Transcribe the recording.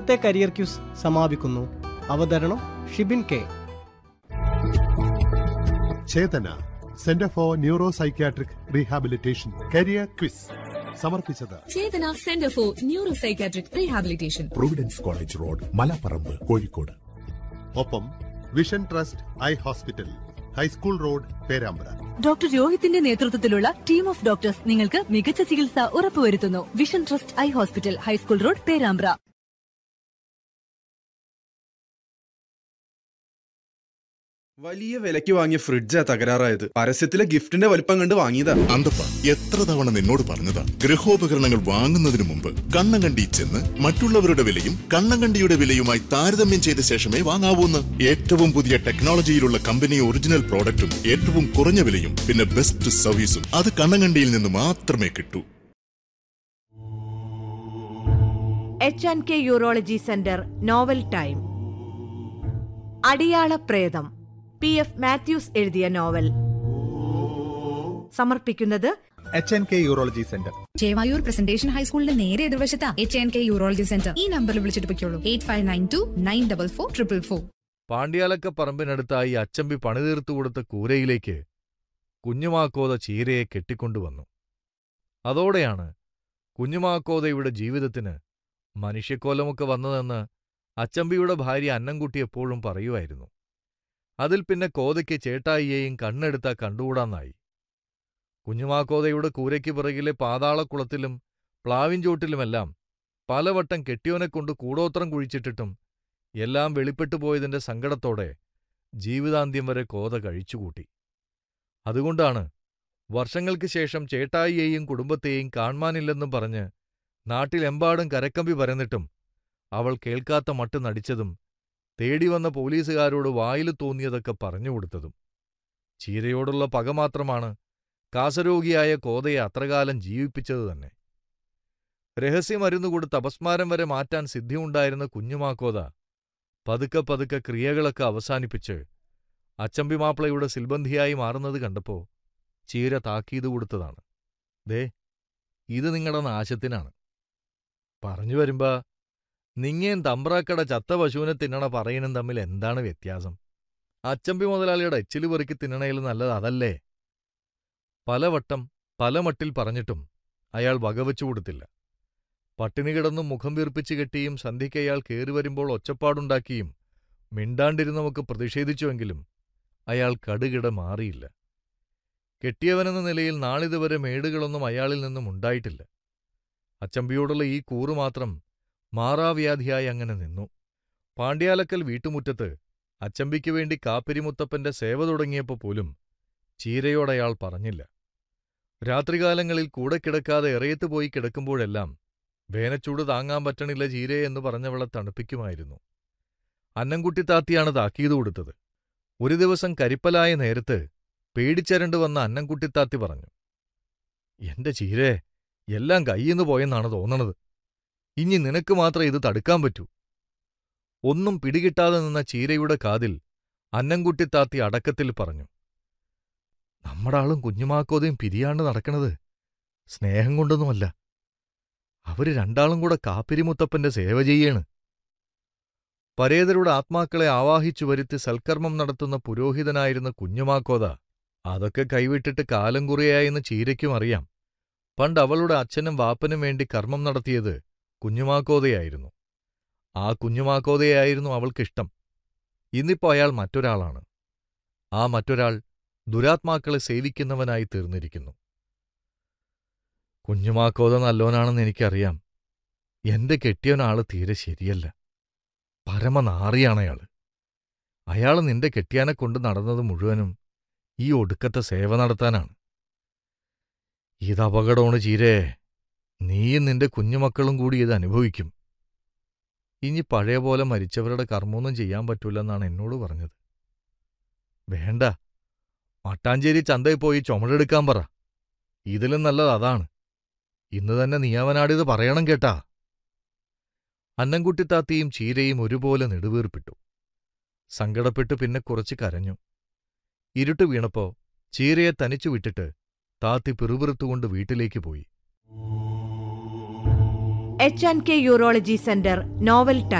ഇന്നത്തെ career quiz സമാപിക്കുന്നു അവതരണം Shibin K Chetana centre for neuro psychiatric rehabilitation career quiz സമർപ്പിച്ചത് Chetana centre for neuro psychiatric rehabilitation providence college road Malaparamba Kozhikode ഒപ്പം vision trust eye hospital high school road Perambra doctor രോഹിത്തിന്റെ നേതൃത്വത്തിലുള്ള team of doctors നിങ്ങൾക്ക് മികച്ച ചികിത്സ ഉറപ്പുവരുത്തുന്നു vision trust eye hospital high school road Perambra വലിയ വിലയ്ക്ക് വാങ്ങിയ ഫ്രിഡ്ജാ തകരാറായത് പരസ്യത്തിലെ ഗിഫ്റ്റിന്റെ വലിപ്പം കണ്ട് വാങ്ങിയതാ അന്തപ്പ എത്ര തവണ നിന്നോട് പറഞ്ഞതാ ഗൃഹോപകരണങ്ങൾ വാങ്ങുന്നതിന് മുമ്പ് കണ്ണങ്കണ്ടി ചെന്ന് മറ്റുള്ളവരുടെ വിലയും കണ്ണങ്കണ്ടിയുടെ വിലയുമായി താരതമ്യം ചെയ്ത ശേഷമേ വാങ്ങാവൂന്ന് ഏറ്റവും പുതിയ ടെക്നോളജിയിലുള്ള കമ്പനി ഒറിജിനൽ പ്രോഡക്റ്റും ഏറ്റവും കുറഞ്ഞ വിലയും പിന്നെ ബെസ്റ്റ് സർവീസും അത് കണ്ണങ്കണ്ടിയിൽ നിന്ന് മാത്രമേ കിട്ടൂ H and K urology centre novel time അടിയാള പ്രേതം പി എഫ് മാത്യൂസ് എഴുതിയ നോവൽ സമർപ്പിക്കുന്നത് H N K urology centre Chevayur presentation ഹൈസ്കൂളിന്റെ നേരെ എതിർവശത്താ H N K urology centre ഈ നമ്പറിൽ വിളിച്ചിട്ട് പൊയ്ക്കോളൂ eight five nine two nine double four triple four പാണ്ഡ്യാലക്ക പറമ്പിനടുത്തായി അച്ചമ്പി പണിതീർത്തു കൊടുത്ത കൂരയിലേക്ക് കുഞ്ഞുമാക്കോത ചീരയെ കെട്ടിക്കൊണ്ടുവന്നു അതോടെയാണ് കുഞ്ഞുമാക്കോതയുടെ ജീവിതത്തിന് മനുഷ്യക്കോലമൊക്കെ വന്നതെന്ന് അച്ചമ്പിയുടെ ഭാര്യ അന്നംകുട്ടി എപ്പോഴും പറയുമായിരുന്നു അതിൽ പിന്നെ കോതയ്ക്ക് ചേട്ടായിയെയും കണ്ണെടുത്താ കണ്ടുകൂടാന്നായി കുഞ്ഞുമാക്കോതയുടെ കൂരയ്ക്ക് പിറകിലെ പാതാളക്കുളത്തിലും പ്ലാവിൻചോട്ടിലുമെല്ലാം പലവട്ടം കെട്ടിയോനെക്കൊണ്ട് കൂടോത്രം കുഴിച്ചിട്ടിട്ടും എല്ലാം വെളിപ്പെട്ടു പോയതിന്റെ സങ്കടത്തോടെ ജീവിതാന്ത്യം വരെ കോത കഴിച്ചുകൂട്ടി അതുകൊണ്ടാണ് വർഷങ്ങൾക്ക് ശേഷം ചേട്ടായിയെയും കുടുംബത്തെയും കാണാനില്ലെന്നും പറഞ്ഞ് നാട്ടിലെമ്പാടും കരക്കമ്പി പരന്നിട്ടും അവൾ കേൾക്കാത്ത മട്ട് നടിച്ചതും തേടിവന്ന പോലീസുകാരോട് വായില് തോന്നിയതൊക്കെ പറഞ്ഞുകൊടുത്തതും ചീരയോടുള്ള പക മാത്രമാണ് കാസരോഗിയായ കോതയെ അത്രകാലം ജീവിപ്പിച്ചത് തന്നെ രഹസ്യമരുന്ന് കൊടുത്ത് അപസ്മാരം വരെ മാറ്റാൻ സിദ്ധിയുണ്ടായിരുന്ന കുഞ്ഞുമാക്കോത പതുക്കെ പതുക്കെ ക്രിയകളൊക്കെ അവസാനിപ്പിച്ച് അച്ചമ്പി മാപ്പിളയുടെ സിൽബന്ധിയായി മാറുന്നത് കണ്ടപ്പോ ചീര താക്കീത് കൊടുത്തതാണ് ദേ ഇത് നിങ്ങളുടെ നാശത്തിനാണ് പറഞ്ഞു വരുമ്പോ നിങ്ങേം തമ്പ്രാക്കട ചത്ത പശുവിനെ തിന്നണ പറയനും തമ്മിൽ എന്താണ് വ്യത്യാസം അച്ചമ്പി മുതലാളിയുടെ എച്ചില് പെറുക്കി തിന്നണയിൽ നല്ലത് അതല്ലേ പലവട്ടം പല മട്ടിൽ പറഞ്ഞിട്ടും അയാൾ വകവച്ചു കൊടുത്തില്ല പട്ടിണി കിടന്നും മുഖം വീർപ്പിച്ചു കെട്ടിയും സന്ധ്യയ്ക്ക് അയാൾ കേറി വരുമ്പോൾ ഒച്ചപ്പാടുണ്ടാക്കിയും മിണ്ടാണ്ടിരുന്നവക്ക് പ്രതിഷേധിച്ചുവെങ്കിലും അയാൾ കടുകിട മാറിയില്ല കെട്ടിയവനെന്ന നിലയിൽ നാളിതുവരെ മേടുകളൊന്നും അയാളിൽ നിന്നും ഉണ്ടായിട്ടില്ല അച്ചമ്പിയോടുള്ള ഈ കൂറു മാത്രം മാറാവ്യാധിയായി അങ്ങനെ നിന്നു പാണ്ഡ്യാലക്കൽ വീട്ടുമുറ്റത്ത് അച്ചമ്പിക്ക് വേണ്ടി കാപ്പിരിമുത്തപ്പന്റെ സേവ തുടങ്ങിയപ്പോ പോലും ചീരയോടയാൾ പറഞ്ഞില്ല രാത്രികാലങ്ങളിൽ കൂടെ കിടക്കാതെ എറയത്ത് പോയി കിടക്കുമ്പോഴെല്ലാം വേനച്ചൂട് താങ്ങാൻ പറ്റണില്ല ചീരയെ എന്ന് പറഞ്ഞവളെ തണുപ്പിക്കുമായിരുന്നു അന്നംകുട്ടി താത്തിയാണ് താക്കീത് കൊടുത്തത് ഒരു ദിവസം കരിപ്പലായ നേരത്ത് പേടിച്ചരണ്ടു വന്ന അന്നംകുട്ടിത്താത്തി പറഞ്ഞു എന്റെ ചീരേ എല്ലാം കയ്യിന്ന് പോയെന്നാണ് തോന്നണത് ഇനി നിനക്ക് മാത്രം ഇത് തടുക്കാൻ പറ്റൂ ഒന്നും പിടികിട്ടാതെ നിന്ന ചീരയുടെ കാതിൽ അന്നംകുട്ടിത്താത്തി അടക്കത്തിൽ പറഞ്ഞു നമ്മടാളും കുഞ്ഞുമാക്കോതയും പിരിയാണ്ട് നടക്കണത് സ്നേഹം കൊണ്ടൊന്നുമല്ല അവര് രണ്ടാളും കൂടെ കാപ്പിരിമുത്തപ്പന്റെ സേവ ചെയ്യാണ് പരേതരുടെ ആത്മാക്കളെ ആവാഹിച്ചു വരുത്തി സൽക്കർമ്മം നടത്തുന്ന പുരോഹിതനായിരുന്ന കുഞ്ഞുമാക്കോത അതൊക്കെ കൈവിട്ടിട്ട് കാലം കുറിയായെന്ന് ചീരയ്ക്കും അറിയാം പണ്ട് അവളുടെ അച്ഛനും വാപ്പനും വേണ്ടി കർമ്മം നടത്തിയത് കുഞ്ഞുമാക്കോതയായിരുന്നു ആ കുഞ്ഞുമാക്കോതയായിരുന്നു അവൾക്കിഷ്ടം ഇന്നിപ്പോ അയാൾ മറ്റൊരാളാണ് ആ മറ്റൊരാൾ ദുരാത്മാക്കളെ സേവിക്കുന്നവനായി തീർന്നിരിക്കുന്നു കുഞ്ഞുമാക്കോത നല്ലോനാണെന്ന് എനിക്കറിയാം എന്റെ കെട്ടിയവനാള് തീരെ ശരിയല്ല പരമനാറിയാണയാള് അയാള് നിന്റെ കെട്ടിയാനെ കൊണ്ട് നടന്നത് മുഴുവനും ഈ ഒടുക്കത്തെ സേവ നടത്താനാണ് ഇത് അപകടമാണ് ചീരേ നീയും നിന്റെ കുഞ്ഞുമക്കളും കൂടി ഇത് അനുഭവിക്കും ഇനി പഴയ പോലെ മരിച്ചവരുടെ കർമ്മമൊന്നും ചെയ്യാൻ പറ്റൂലെന്നാണ് എന്നോട് പറഞ്ഞത് വേണ്ട മട്ടാഞ്ചേരി ചന്തയിൽ പോയി ചുമടെടുക്കാൻ പറ ഇതിലും നല്ലത് അതാണ് ഇന്ന് തന്നെ നീയവനാടിത് പറയണം കേട്ടാ അന്നംകുട്ടിത്താത്തിയും ചീരയും ഒരുപോലെ നെടുവീർപ്പിട്ടു സങ്കടപ്പെട്ട് പിന്നെ കുറച്ച് കരഞ്ഞു ഇരുട്ട് വീണപ്പോ ചീരയെ തനിച്ചു വിട്ടിട്ട് താത്തി പിറുപിറുത്തുകൊണ്ട് വീട്ടിലേക്ക് പോയി H and K urology centre novel time